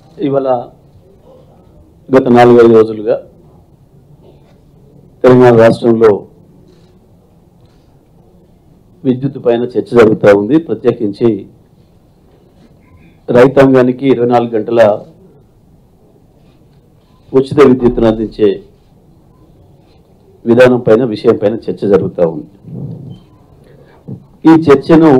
ఇవాళ గత నాలుగైదు రోజులుగా తెలంగాణ రాష్ట్రంలో విద్యుత్ పైన చర్చ జరుగుతూ ఉంది ప్రత్యేకించి రైతాంగానికి ఇరవై నాలుగు గంటల ఉచిత విద్యుత్తును అందించే విధానం పైన విషయం పైన చర్చ జరుగుతూ ఉంది ఈ చర్చను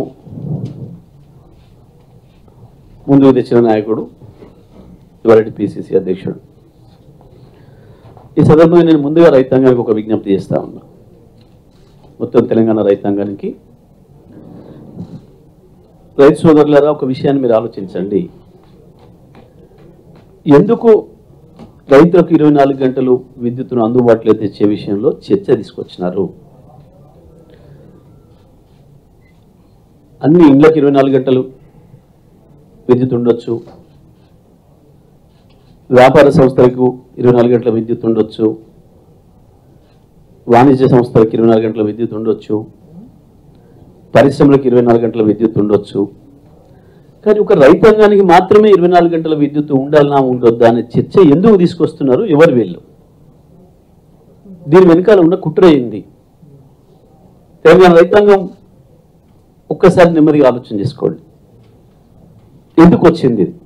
ముందుకు తెచ్చిన నాయకుడు ఇవాళ పిసిసి అధ్యక్షుడు ఈ సందర్భంగా నేను ముందుగా రైతాంగానికి ఒక విజ్ఞప్తి చేస్తా ఉన్నా మొత్తం తెలంగాణ రైతాంగానికి రైతు సోదరులారా ఒక విషయాన్ని మీరు ఆలోచించండి ఎందుకు రైతులకు ఇరవై నాలుగు గంటలు విద్యుత్తును అందుబాటులో తెచ్చే విషయంలో చర్చ తీసుకొచ్చినారు అన్ని ఇండ్లకు ఇరవై నాలుగు గంటలు విద్యుత్ ఉండొచ్చు వ్యాపార సంస్థలకు ఇరవై నాలుగు గంటల విద్యుత్ ఉండొచ్చు వాణిజ్య సంస్థలకు ఇరవై నాలుగు గంటల విద్యుత్ ఉండొచ్చు పరిశ్రమలకు ఇరవై నాలుగు గంటల విద్యుత్ ఉండొచ్చు కానీ ఒక రైతాంగానికి మాత్రమే ఇరవై నాలుగు గంటల విద్యుత్ ఉండాలన్నా ఉండొద్దా అనే చర్చ ఎందుకు తీసుకొస్తున్నారు ఎవరు వీళ్ళు దీని వెనకాల ఉన్న కుట్ర ఏంది తెలంగాణ రైతాంగం ఒక్కసారి నెమ్మదిగా ఆలోచన చేసుకోండి ఎందుకు వచ్చింది ఇది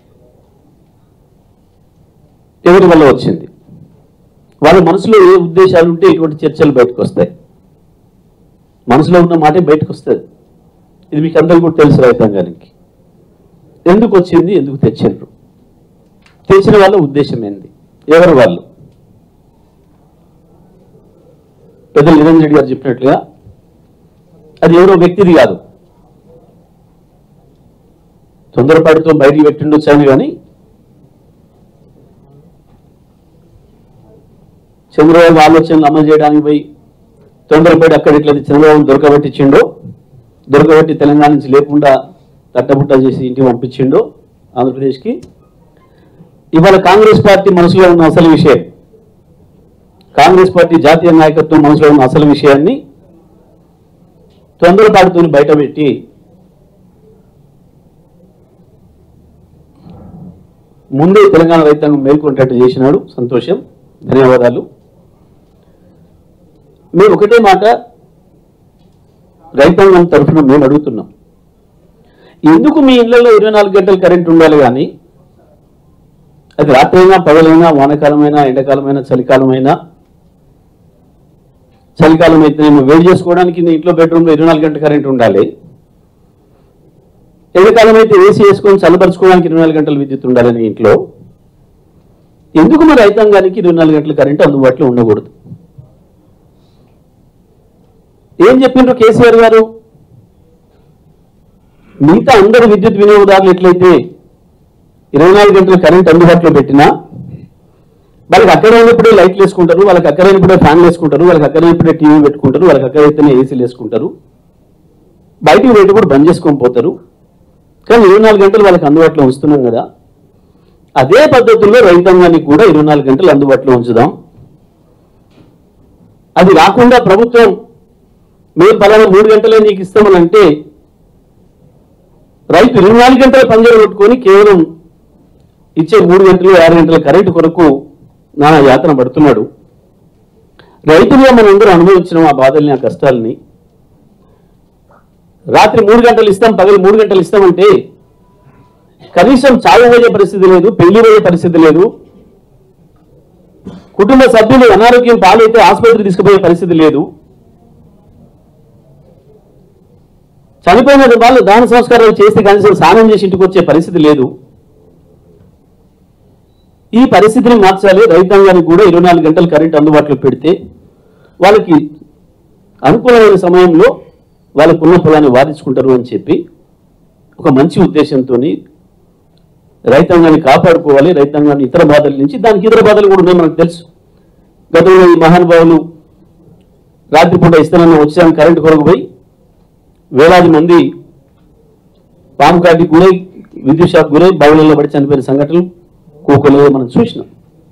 ఎవరి వల్ల వచ్చింది వాళ్ళ మనసులో ఏ ఉద్దేశాలు ఉంటే ఇటువంటి చర్చలు బయటకు వస్తాయి మనసులో ఉన్న మాటే బయటకు వస్తుంది ఇది మీకు అందరికీ కూడా తెలుసు రైతాంగానికి ఎందుకు వచ్చింది ఎందుకు తెచ్చిండ్రు తెచ్చిన వాళ్ళ ఉద్దేశం ఏంది ఎవరు వాళ్ళు పెద్దలు నిరంజన్ రెడ్డి గారు చెప్పినట్లుగా అది ఎవరో వ్యక్తిది కాదు తొందరపాటుతో బయటికి పెట్టిండొచ్చాను కానీ చంద్రబాబు ఆలోచనలు అమలు చేయడానికి పోయి తొందరపడి అక్కడ ఇట్లా చంద్రబాబు దొరకబట్టించిండో దొరకబట్టి తెలంగాణ నుంచి లేకుండా తట్టబుట్ట చేసి ఇంటికి పంపించిండో ఆంధ్రప్రదేశ్కి ఇవాళ కాంగ్రెస్ పార్టీ మనసులో ఉన్న అసలు విషయం కాంగ్రెస్ పార్టీ జాతీయ నాయకత్వం మనసులో ఉన్న అసలు విషయాన్ని తొందరపాటుతో బయటపెట్టి ముందే తెలంగాణ రైతాంగం మేల్కొంటట్టు చేసినాడు సంతోషం ధన్యవాదాలు మేము ఒకటే మాట రైతాంగం తరఫున మేము అడుగుతున్నాం ఎందుకు మీ ఇళ్లలో ఇరవై నాలుగు గంటలు కరెంట్ ఉండాలి కానీ అది రాత్రైనా పగలైనా వానకాలమైనా ఎండాకాలమైనా చలికాలమైనా చలికాలం అయితేనేమో వేడి చేసుకోవడానికి నీ ఇంట్లో బెడ్రూమ్లో ఇరవై నాలుగు గంటల కరెంట్ ఉండాలి ఎండాకాలం అయితే ఏసీ వేసుకొని చల్లపరచుకోవడానికి ఇరవై నాలుగు గంటల విద్యుత్ ఉండాలని ఇంట్లో ఎందుకు మరి రైతాంగానికి ఇరవై నాలుగు గంటల కరెంట్ అందుబాటులో ఉండకూడదు ఏం చెప్పిండ్రు కేసీఆర్ గారు మిగతా అందరు విద్యుత్ వినియోగదారులు ఎట్లయితే ఇరవై నాలుగు గంటల కరెంట్ అందుబాటులో పెట్టినా వాళ్ళకి అక్కడైనప్పుడే లైట్లు వేసుకుంటారు వాళ్ళకి అక్కడైనప్పుడే ఫ్యాన్లు వేసుకుంటారు వాళ్ళకి అక్కడైనప్పుడే టీవీ పెట్టుకుంటారు వాళ్ళకి అక్కడైతేనే ఏసీలు వేసుకుంటారు బయటికి బయట కూడా బంద్ చేసుకొని పోతారు కానీ ఇరవై నాలుగు గంటలు వాళ్ళకి అందుబాటులో ఉంచుతున్నాం కదా అదే పద్ధతుల్లో రైతాంగానికి కూడా ఇరవై నాలుగు గంటలు అందుబాటులో ఉంచుదాం అది రాకుండా ప్రభుత్వం మేము పలానా మూడు గంటలే నీకు ఇస్తామని అంటే రైతు ఇరవై నాలుగు గంటల పంజరం పెట్టుకొని కేవలం ఇచ్చే మూడు గంటలు ఆరు గంటల కరెంటు కొరకు నానా యాతన పడుతున్నాడు రైతులుగా మనందరం అనుభవించిన ఆ బాధల్ని ఆ కష్టాలని రాత్రి మూడు గంటలు ఇస్తాం పగలు మూడు గంటలు ఇస్తామంటే కనీసం చావు పోయే పరిస్థితి లేదు పెళ్లి పోయే పరిస్థితి లేదు కుటుంబ సభ్యులు అనారోగ్యం పాలైతే ఆసుపత్రి తీసుకుపోయే పరిస్థితి లేదు చనిపోయిన వాళ్ళు దాన సంస్కారాలు చేస్తే కనీసం స్నానం చేసి ఇంటికి వచ్చే పరిస్థితి లేదు ఈ పరిస్థితిని మార్చాలి రైతాంగానికి కూడా ఇరవై నాలుగు గంటలు కరెంట్ అందుబాటులో పెడితే వాళ్ళకి అనుకూలమైన సమయంలో వాళ్ళకు ఉన్న పొలాన్ని వాదించుకుంటారు అని చెప్పి ఒక మంచి ఉద్దేశంతో రైతాంగాన్ని కాపాడుకోవాలి రైతాంగాన్ని ఇతర బాధల నుంచి దానికి ఇతర బాధలు కూడా ఉన్నాయి మనకు తెలుసు గతంలో ఈ మహానుభావులు రాత్రిపూట ఇస్తానన్న వచ్చాను కరెంటు కొరకు పోయి వేలాది మంది పాము కాటికి గురై విద్యుత్ షాక్ గురై బావులలో పడి చనిపోయిన సంఘటనలు కోకలో మనం చూసినాం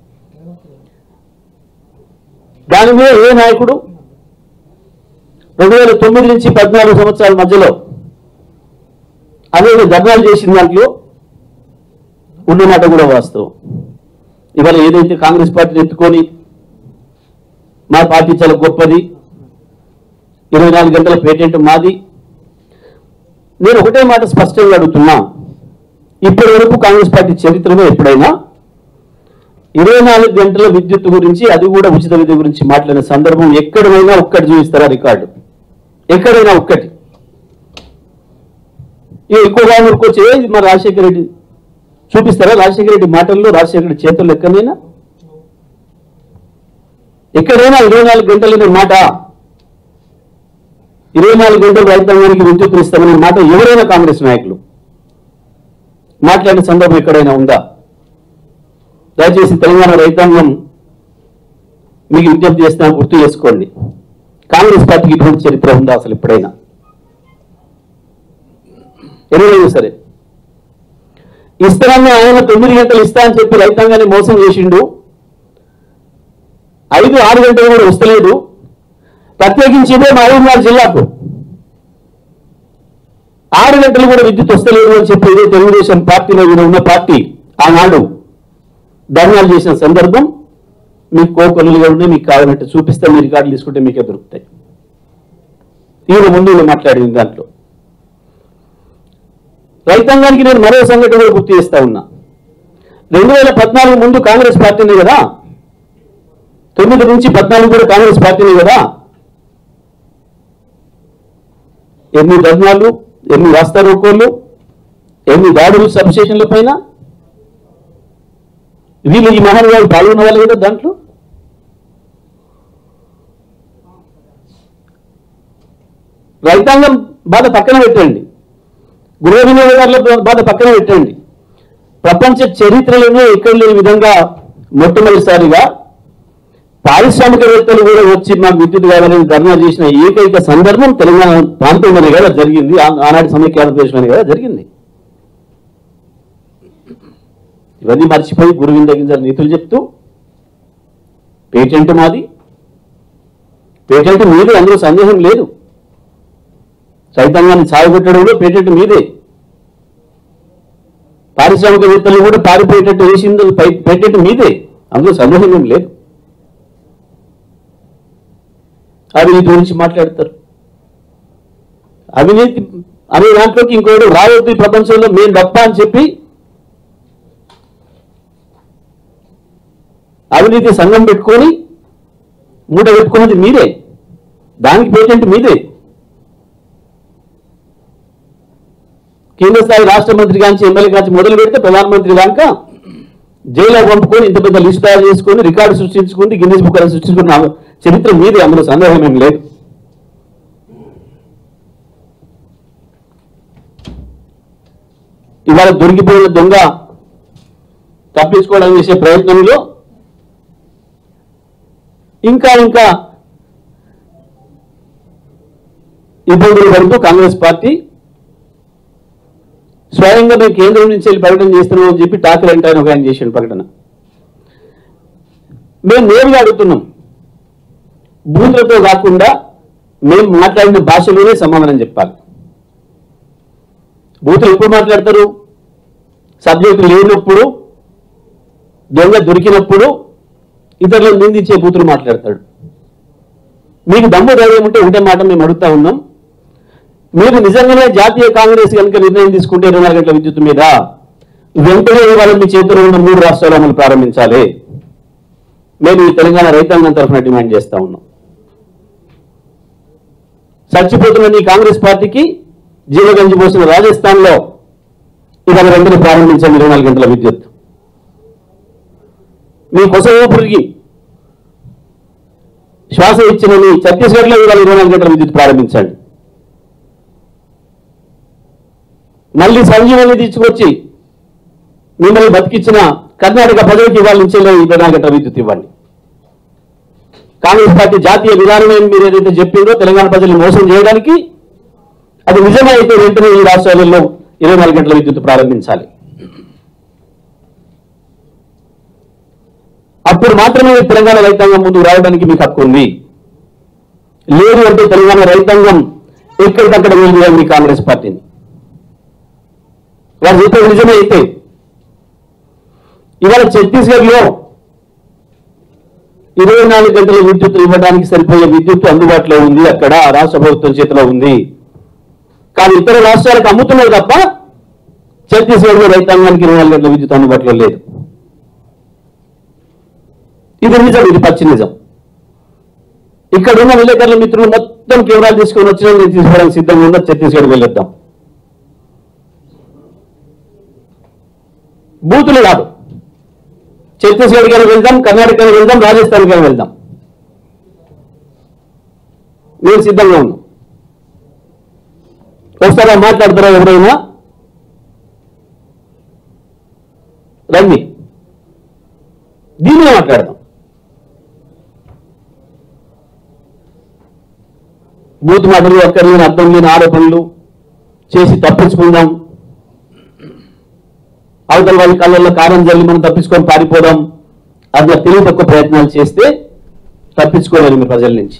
దాని మీద ఏ నాయకుడు రెండు వేల తొమ్మిది నుంచి పద్నాలుగు సంవత్సరాల మధ్యలో అనేక ధర్నాలు చేసిన దాంట్లో ఉన్నమాట కూడా వాస్తవం ఇవాళ ఏదైతే కాంగ్రెస్ పార్టీని ఎత్తుకొని మా పార్టీ చాలా గొప్పది ఇరవై నాలుగు గంటల పేటెంట్ మాది నేను ఒకటే మాట స్పష్టంగా అడుగుతున్నా ఇప్పటి వరకు కాంగ్రెస్ పార్టీ చరిత్రలో ఎప్పుడైనా ఇరవై నాలుగు గంటల విద్యుత్ గురించి అది కూడా ఉచిత విద్యుత్ గురించి మాట్లాడిన సందర్భం ఎక్కడైనా ఒక్కటి చూపిస్తారా రికార్డు ఎక్కడైనా ఒక్కటి ఇక ఎక్కువగా ఊరుకోవచ్చు ఏ ఇది మా రాజశేఖర రెడ్డి చూపిస్తారా రాజశేఖర రెడ్డి మాటల్లో రాజశేఖర రెడ్డి చేతుల్లో ఎక్కడైనా ఎక్కడైనా ఇరవై నాలుగు గంటలనే మాట ఇరవై నాలుగు గంటలు రైతాంగానికి విద్యుత్ ఇస్తామనే మాట ఎవరైనా కాంగ్రెస్ నాయకులు మాట్లాడిన సందర్భం ఎక్కడైనా ఉందా దయచేసి తెలంగాణ రైతాంగం మీకు విజ్ఞప్తి చేస్తున్నా గుర్తు చేసుకోండి కాంగ్రెస్ పార్టీకి ఇటువంటి చరిత్ర ఉందా అసలు ఎప్పుడైనా ఎవరైనా సరే ఇస్తానని ఆయన తొమ్మిది గంటలు ఇస్తా అని చెప్పి రైతాంగాన్ని మోసం చేసిండు ఐదు ఆరు గంటలు కూడా వస్తలేదు ప్రత్యేకించి ఇదే మహబూబ్నగర్ జిల్లాకు ఆరు గంటలు కూడా విద్యుత్ వస్తలేదు అని చెప్పి ఇదే తెలుగుదేశం పార్టీలో ఈయన ఉన్న పార్టీ ఆనాడు ధర్నాలు చేసిన సందర్భం మీకు కోకొల్లుగా ఉండి మీకు కావాలంటే చూపిస్తే మీ రికార్డులు తీసుకుంటే మీకే దొరుకుతాయి ఈయన ముందు ఈయన మాట్లాడింది దాంట్లో రైతాంగానికి నేను మరో సంఘటన కూడా గుర్తు చేస్తా ఉన్నా రెండు వేల పద్నాలుగు ముందు కాంగ్రెస్ పార్టీనే కదా తొమ్మిది నుంచి పద్నాలుగు కూడా కాంగ్రెస్ పార్టీనే కదా ఎన్ని ధర్నాలు ఎన్ని రాస్తా రోకోళ్ళు ఎన్ని దాడులు సబ్స్టేషన్ల పైన వీళ్ళు ఈ మహానుభావులు పాల్గొన్న వాళ్ళు కదా దాంట్లో రైతాంగం బాధ పక్కన పెట్టండి గృహ వినియోగదారుల బాధ పక్కన పెట్టండి ప్రపంచ చరిత్రలోనే ఎక్కడ లేని విధంగా మొట్టమొదటిసారిగా పారిశ్రామికవేత్తలు కూడా వచ్చి మాకు విద్యుత్ కావాలని ధర్నా చేసిన ఏకైక సందర్భం తెలంగాణ ప్రాంతంలోనే కదా జరిగింది ఆ- ఆనాటి సమైక్య ఆంధ్రప్రదేశ్లోనే కదా జరిగింది ఇవన్నీ మర్చిపోయి గురువింద గింజల నీతులు చెప్తూ పేటెంట్ మాది పేటెంట్ మీదే అందులో సందేహం లేదు రైతాంగాన్ని సాగుపెట్టడంలో పేటెంట్ మీదే పారిశ్రామికవేత్తలు కూడా పారిపోయేటట్టు వేసింది పై- పేటెంట్ మీదే అందులో సందేహం ఏం లేదు అవినీతి గురించి మాట్లాడతారు అవినీతి అనే దాంట్లోకి ఇంకోటి రావద్దు ఈ ప్రపంచంలో మేము తప్ప అని చెప్పి అవినీతి సంఘం పెట్టుకొని మూట పెట్టుకున్నది మీరే దానికి పేటెంట్ మీదే కేంద్ర స్థాయి రాష్ట్ర మంత్రి కాంచి ఎమ్మెల్యే కాంచి మొదలు పెడితే ప్రధానమంత్రి దాకా జైల్లో పంపుకొని ఇంత పెద్ద లిస్ట్ తయారు చేసుకొని రికార్డు సృష్టించుకుంది గిన్నెస్ బుక్ అని సృష్టించుకున్న చరిత్ర మీదే అందులో సందేహం ఏం లేదు ఇవాళ దొరికిపోయిన దొంగ తప్పించుకోవడానికి చేసే ప్రయత్నంలో ఇంకా ఇంకా ఇబ్బందులు పడుతూ కాంగ్రెస్ పార్టీ స్వయంగా మేము కేంద్రం నుంచి వెళ్ళి ప్రకటన చేస్తున్నాం అని చెప్పి ఠాకరే అంటే ఆయన ఒక ఆయన చేసిన ప్రకటన మేము నేరుగా అడుగుతున్నాం బూతులతో కాకుండా మేము మాట్లాడిన భాషలోనే సమాధానం చెప్పాలి బూతులు ఎప్పుడు మాట్లాడతారు సబ్జెక్టు లేనప్పుడు దొంగ దొరికినప్పుడు ఇతరులను నిందించే బూతులు మాట్లాడతాడు మీకు దమ్ము ధైర్యం ఉంటే ఉంటే మాట మేము అడుగుతా ఉన్నాం మీరు నిజంగానే జాతీయ కాంగ్రెస్ కనుక నిర్ణయం తీసుకుంటే ఇరవై నాలుగు గంటల విద్యుత్ మీద వెంటనే ఇవాళ మీ చేతిలో ఉన్న మూడు రాష్ట్రాలు అమలు ప్రారంభించాలి మేము ఈ తెలంగాణ రైతాంగం తరఫున డిమాండ్ చేస్తా ఉన్నాం చచ్చిపోతున్న ఈ కాంగ్రెస్ పార్టీకి జీవగంజి పోసిన రాజస్థాన్ లో ఇవాళ వెంటనే ప్రారంభించండి ఇరవై నాలుగు గంటల విద్యుత్ మీ కొస ఊపిరికి శ్వాస ఇచ్చిన మీ ఛత్తీస్గఢ్ లో ఇవాళ ఇరవై నాలుగు గంటల విద్యుత్ ప్రారంభించండి మళ్ళీ సంజీవని తీసుకొచ్చి మిమ్మల్ని బతికించిన కర్ణాటక ప్రజలకు ఇవాళ నుంచి ఇరవై నాలుగు గంటల విద్యుత్ ఇవ్వండి కాంగ్రెస్ పార్టీ జాతీయ విధానమే మీరు ఏదైతే చెప్పిందో తెలంగాణ ప్రజల్ని మోసం చేయడానికి అది నిజమే అయితే వెంటనే ఈ రాష్ట్రాలలో ఇరవై నాలుగు గంటల విద్యుత్ ప్రారంభించాలి అప్పుడు మాత్రమే తెలంగాణ రైతాంగం ముందుకు రావడానికి మీకు హక్కు ఉంది లేదు అంటే తెలంగాణ రైతాంగం ఎక్కడికక్కడ వెళ్ళి మీ కాంగ్రెస్ పార్టీని వారు చెప్పేది నిజమే అయితే ఇవాళ ఛత్తీస్గఢ్లో ఇరవై నాలుగు గంటల విద్యుత్ ఇవ్వడానికి సరిపోయే విద్యుత్ అందుబాటులో ఉంది అక్కడ ఆ రాష్ట్ర ప్రభుత్వం చేతిలో ఉంది కానీ ఇతర రాష్ట్రాలకు అమ్ముతున్నారు తప్ప ఛత్తీస్గఢ్లో రైతాంగానికి ఇరవై నాలుగు గంటల విద్యుత్ అందుబాటులో లేదు ఇది నిజం ఇది పచ్చి నిజం ఇక్కడ ఉన్న విలేకరుల మిత్రులు మొత్తం కెమెరాలు తీసుకొని వచ్చిన నేను తీసుకోవడానికి సిద్ధంగా ఉన్న ఛత్తీస్గఢ్ వెళ్ళొద్దాం బూతులు కాదు ఛత్తీస్గఢ్ కానీ వెళ్దాం కర్ణాటక కానీ వెళ్దాం రాజస్థాన్ కానీ వెళ్దాం నేను సిద్ధంగా ఉన్నాం వస్తారా మాట్లాడతారా ఎవరైనా రండి దీనిలో మాట్లాడదాం బూత్ మాటలు అక్కర్లేని అర్థం లేని ఆరోపణలు చేసి తప్పించుకుందాం అవతల వాళ్ళ కళ్ళల్లో కారం జల్లి మనం తప్పించుకొని పారిపోదాం అట్లా తెలివి తక్కువ ప్రయత్నాలు చేస్తే తప్పించుకోలేరు మీ ప్రజల నుంచి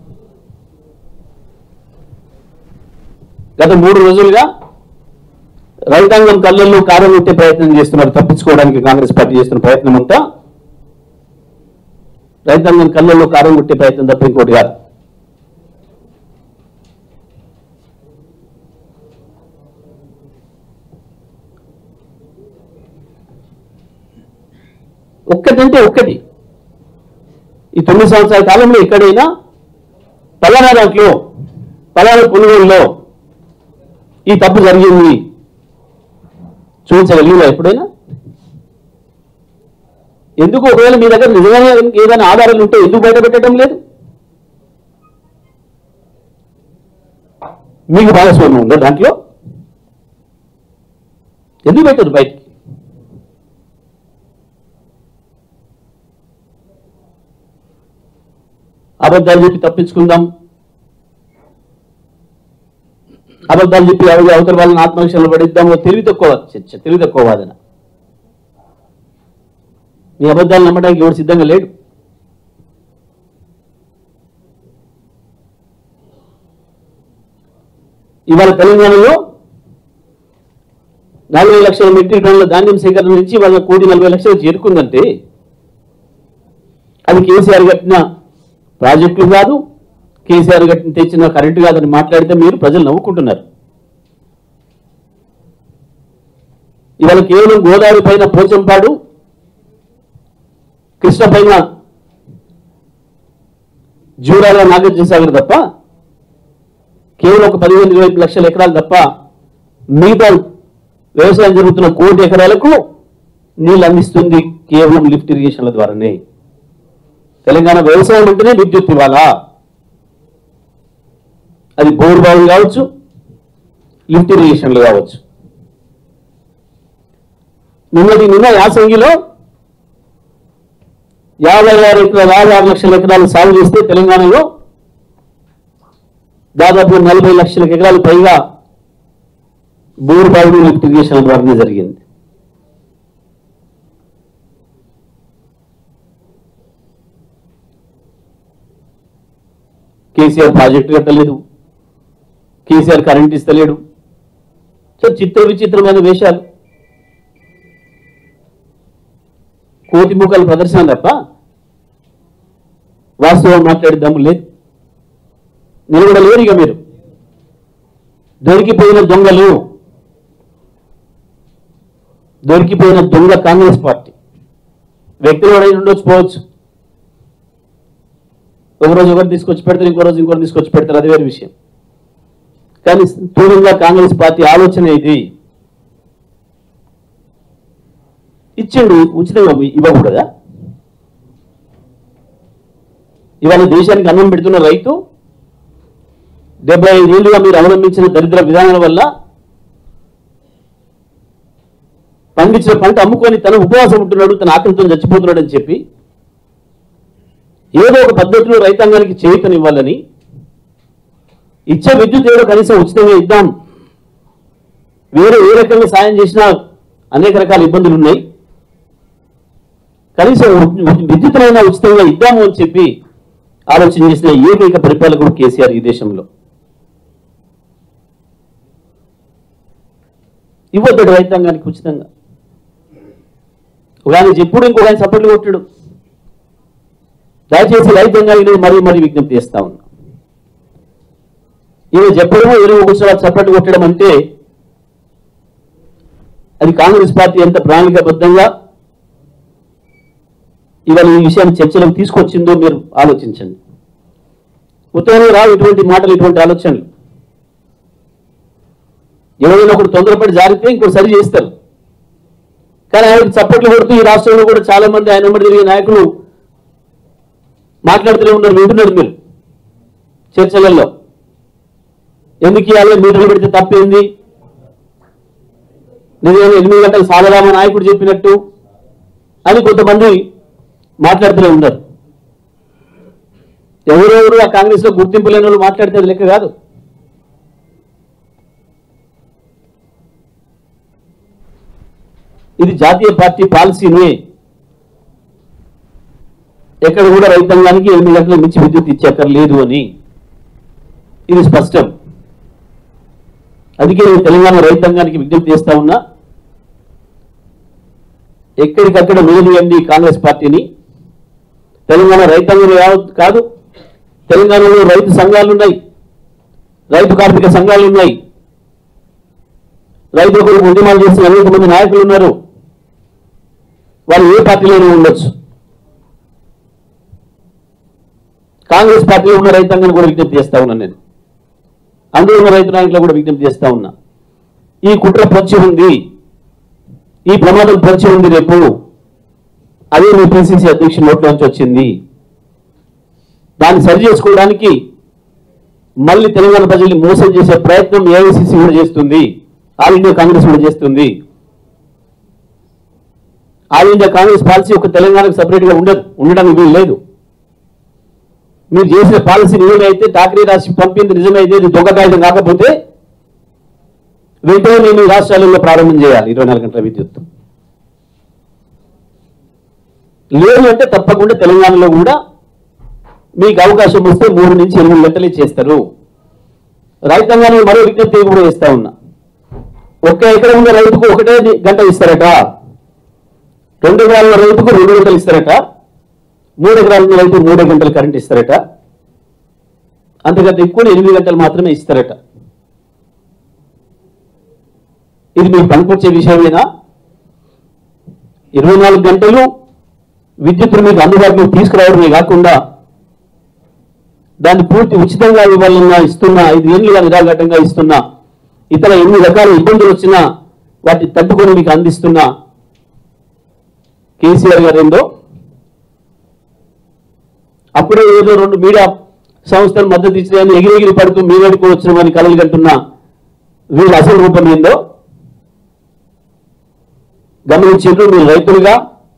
గత మూడు రోజులుగా రైతాంగం కళ్ళల్లో కారం పెట్టే ప్రయత్నం చేస్తున్నారు తప్పించుకోవడానికి కాంగ్రెస్ పార్టీ చేస్తున్న ప్రయత్నం అంతా రైతాంగం కళ్ళల్లో కారం కొట్టే ప్రయత్నం తప్ప ఇంకోటి కాదు ఒక్కటంటే ఒక్కటి ఈ తొమ్మిది సంవత్సరాల కాలంలో ఎక్కడైనా పలానా దాంట్లో పలానా కొనుగోలులో ఈ తప్పు జరిగింది చూపించగలిగినా ఎప్పుడైనా ఎందుకు ఒకవేళ మీ దగ్గర నిజంగానే ఏదైనా ఆధారాలు ఉంటే ఎందుకు బయట పెట్టడం లేదు మీకు భాగస్వామ్యం ఉందా దాంట్లో ఎందుకు పెట్టరు బయటికి అబద్ధాలు చెప్పి తప్పించుకుందాం అబద్ధాలు చెప్పి ఎవరి అవతల వాళ్ళని ఆత్మవిషయంలో పడిద్దామో తెలివి తక్కువ చర్చ తెలివి తక్కువ వాదన మీ అబద్ధాలు నమ్మడానికి ఎవరు సిద్ధంగా లేడు ఇవాళ తెలంగాణలో నలభై లక్షల మెట్రిక్ టన్నుల ధాన్యం సేకరణ నుంచి వాళ్ళ కోటి నలభై లక్షలు చేరుకుందంటే అది కేసీఆర్ కట్టిన ప్రాజెక్టులు కాదు కేసీఆర్ కట్టిన తెచ్చిన కరెంటు కాదని మాట్లాడితే మీరు ప్రజలు నవ్వుకుంటున్నారు ఇవాళ కేవలం గోదావరి పైన పోచంపాడు కృష్ణ పైన జూరాల నాగార్జున సాగర్ తప్ప కేవలం ఒక పదిహేను ఇరవై లక్షల ఎకరాలు తప్ప మిగతా వ్యవసాయం జరుగుతున్న కోటి ఎకరాలకు నీళ్ళు అందిస్తుంది కేవలం లిఫ్ట్ ఇరిగేషన్ల ద్వారానే తెలంగాణ వ్యవసాయం అంటేనే విద్యుత్ ఇవ్వాలా అది బోర్ బావులు కావచ్చు లిఫ్ట్ ఇరిగేషన్లు కావచ్చు నిన్నటి నిన్న యాసంగిలో యాభై ఆరు ఎకరాలు యాభై ఆరు లక్షల ఎకరాలు సాగు చేస్తే తెలంగాణలో దాదాపు నలభై లక్షల ఎకరాలు పైగా బోర్ బావులు లిఫ్ట్ ఇరిగేషన్ ద్వారానే జరిగింది కేసీఆర్ ప్రాజెక్టు కట్టలేదు కేసీఆర్ కరెంట్ ఇస్తలేడు సో చిత్ర విచిత్రమైన వేషాలు కోతి ముఖాల ప్రదర్శన తప్ప వాస్తవం మాట్లాడే దమ్ము లేదు నిలబడలేరు ఇక మీరు దొరికిపోయిన దొంగలు దొరికిపోయిన దొంగ కాంగ్రెస్ పార్టీ వ్యక్తులు ఎవరైనా ఉండొచ్చు పోవచ్చు ఒక రోజు ఒకరు తీసుకొచ్చి పెడతారు ఇంకో రోజు ఇంకోటి తీసుకొచ్చి పెడతారు అది వేరే విషయం కానీ స్థూలంగా కాంగ్రెస్ పార్టీ ఆలోచన ఇది ఇచ్చిండు ఉచితంగా ఇవ్వకూడదా ఇవాళ దేశానికి అన్నం పెడుతున్న రైతు డెబ్బై ఐదేళ్లుగా మీరు అవలంబించిన దరిద్ర విధానాల వల్ల పండించిన పంట అమ్ముకొని తన ఉపవాసం ఉంటున్నాడు తన ఆకలితో చచ్చిపోతున్నాడు అని చెప్పి ఏదో ఒక పద్ధతిలో రైతాంగానికి చేయుతనివ్వాలని ఇచ్చే విద్యుత్ ఏదో కనీసం ఉచితంగా ఇద్దాం వేరే ఏ రకంగా సాయం చేసినా అనేక రకాల ఇబ్బందులు ఉన్నాయి కనీసం విద్యుత్తునైనా ఉచితంగా ఇద్దాము అని చెప్పి ఆలోచన చేసిన ఏకైక పరిపాలకుడు కేసీఆర్ ఈ దేశంలో ఇవ్వద్దు రైతాంగానికి ఉచితంగా ఒక ఆయన చెప్పుడు ఇంకొక ఆయన చప్పట్లు కొట్టాడు దయచేసి రైతంగా ఇది మరీ మరీ విజ్ఞప్తి చేస్తా ఉన్నా ఈయన చెప్పడము ఎరువు కూర్చోవాలి చప్పట్లు కొట్టడం అంటే అది కాంగ్రెస్ పార్టీ ఎంత ప్రణాళికాబద్ధంగా ఇవాళ ఈ విషయాన్ని చర్చలోకి తీసుకొచ్చిందో మీరు ఆలోచించండి ఉత్తరంలో రావు ఇటువంటి మాటలు ఇటువంటి ఆలోచనలు ఎవరైనా ఒకటి తొందరపడి జారితే ఇంకోటి సరి చేస్తారు కానీ ఆయనకు చప్పట్లు కొడుతూ ఈ రాష్ట్రంలో కూడా చాలా మంది ఆయన వెంబడి తిరిగే నాయకులు మాట్లాడుతూనే ఉన్నారు వింటున్నారు మీరు చర్చలలో ఎందుకు ఇవ్వాలి మీటర్లు పెడితే తప్పేంది నిజంగా ఎనిమిది గంటలు సాగరామ నాయకుడు చెప్పినట్టు అని కొంతమంది మాట్లాడుతూనే ఉన్నారు ఎవరెవరు ఆ కాంగ్రెస్ లో గుర్తింపు లేని వాళ్ళు మాట్లాడితే అది లెక్క కాదు ఇది జాతీయ పార్టీ పాలసీని ఎక్కడ కూడా రైతాంగానికి ఎనిమిది గంటల మించి విద్యుత్ ఇచ్చేక్కర్లేదు అని ఇది స్పష్టం అందుకే నేను తెలంగాణ రైతాంగానికి విజ్ఞప్తి చేస్తా ఉన్నా ఎక్కడికక్కడ నిలదీయండి కాంగ్రెస్ పార్టీని తెలంగాణ రైతాంగం యావత్ కాదు తెలంగాణలో రైతు సంఘాలు ఉన్నాయి రైతు కార్మిక సంఘాలు ఉన్నాయి రైతుల కొరకు ఉద్యమాలు చేసిన అనేక మంది నాయకులు ఉన్నారు వాళ్ళు ఏ పార్టీలోనూ ఉండొచ్చు కాంగ్రెస్ పార్టీలో ఉన్న రైతాంగాన్ని కూడా విజ్ఞప్తి చేస్తా ఉన్నాను నేను అందులో ఉన్న రైతు నాయకులు కూడా విజ్ఞప్తి చేస్తా ఉన్నా ఈ కుట్ర పొంచి ఉంది ఈ ప్రమాదం పొంచి ఉంది రేపు అదే మీ పిసిసి అధ్యక్షుడి నోట్లోంచి వచ్చింది దాన్ని సరి చేసుకోవడానికి మళ్ళీ తెలంగాణ ప్రజల్ని మోసం చేసే ప్రయత్నం ఏఐసిసి కూడా చేస్తుంది ఆల్ ఇండియా కాంగ్రెస్ కూడా చేస్తుంది ఆల్ ఇండియా కాంగ్రెస్ పాలసీ ఒక తెలంగాణకు సపరేట్ గా ఉండదు ఉండడానికి వీలు లేదు మీరు చేసిన పాలసీ నిజమే అయితే ఠాకరే రాసి పంపింది నిజమైతే ఇది దొంగ కాగితం కాకపోతే వెంటనే మేము ఈ రాష్ట్రాలలో ప్రారంభం చేయాలి ఇరవై నాలుగు గంటల విద్యుత్ లేదు అంటే తప్పకుండా తెలంగాణలో కూడా మీకు అవకాశం వస్తే మూడు నుంచి ఎనిమిది గంటలే చేస్తారు రైతాంగానికి మరో విజ్ఞప్తి కూడా చేస్తా ఉన్నా ఒక్క ఎకరం ఉన్న రైతుకు ఒకటే గంట ఇస్తారట రెండు ఎకరాల ఉన్న రైతుకు రెండు గంటలు ఇస్తారట మూడు ఎకరాల ఉన్న రైతు మూడు గంటలు కరెంట్ ఇస్తారట అంతకంటే ఎక్కువ ఎనిమిది గంటలు మాత్రమే ఇస్తారట ఇది మీకు పనికొచ్చే విషయమేనా ఇరవై నాలుగు గంటలు విద్యుత్తును మీకు అందుబాటులోకి తీసుకురావడమే కాకుండా దాన్ని పూర్తి ఉచితంగా ఇవ్వాలన్నా ఇస్తున్నా ఐదు ఏళ్ళుగా నిరాఘాటంగా ఇస్తున్నా ఇతర ఎన్ని రకాల ఇబ్బందులు వచ్చినా వాటిని తట్టుకొని మీకు అందిస్తున్నా కేసీఆర్ గారు ఏందో అప్పుడే ఏదో రెండు మీడియా సంస్థలు మద్దతు ఇచ్చినాయని ఎగిరెగిరి పడుతూ మీ వైపు వచ్చినామని కలలు కంటున్నా వీళ్ళ అసలు రూపం ఏందో గమనించారు మీరు రైతులుగా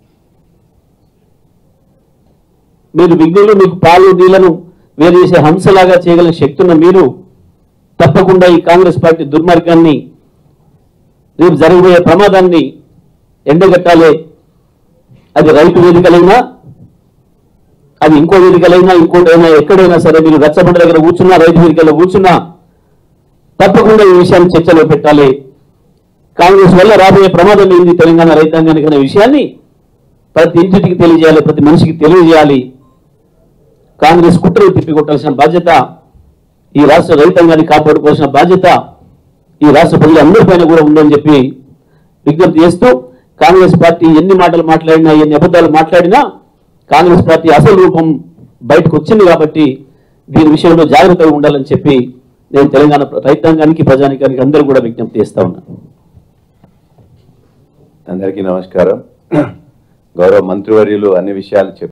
మీరు విఘ్నులు మీకు పాలు నీళ్లను వేరు చేసే హంసలాగా చేయగల శక్తి ఉన్న మీరు తప్పకుండా ఈ కాంగ్రెస్ పార్టీ దుర్మార్గాన్ని రేపు జరగబోయే ప్రమాదాన్ని ఎండగట్టాలే అది రైతు వేదికలైనా అది ఇంకో వేదికలైనా ఇంకోటైనా ఎక్కడైనా సరే మీరు రచ్చబండ దగ్గర కూర్చున్నా రైతు వేదికలో కూర్చున్నా తప్పకుండా ఈ విషయాన్ని చర్చలో పెట్టాలి కాంగ్రెస్ వల్ల రాబోయే ప్రమాదం ఏంది తెలంగాణ రైతాంగానికి అనే విషయాన్ని ప్రతి ఇంటికి తెలియజేయాలి ప్రతి మనిషికి తెలియజేయాలి కాంగ్రెస్ కుట్రలు తిప్పికొట్టాల్సిన బాధ్యత ఈ రాష్ట్ర రైతాంగాన్ని కాపాడుకోవాల్సిన బాధ్యత ఈ రాష్ట్ర ప్రజలందరిపైన కూడా ఉందని చెప్పి విజ్ఞప్తి చేస్తూ కాంగ్రెస్ పార్టీ ఎన్ని మాటలు మాట్లాడినా ఎన్ని అబద్ధాలు మాట్లాడినా కాంగ్రెస్ పార్టీ అసలు రూపం బయటకు వచ్చింది కాబట్టి దీని విషయంలో జాగ్రత్తగా ఉండాలని చెప్పి నేను తెలంగాణ రైతాంగానికి ప్రజానికానికి అందరూ కూడా విజ్ఞప్తి చేస్తా ఉన్నాను అందరికీ నమస్కారం గౌరవ మంత్రివర్యులు అన్ని విషయాలు చెప్పారు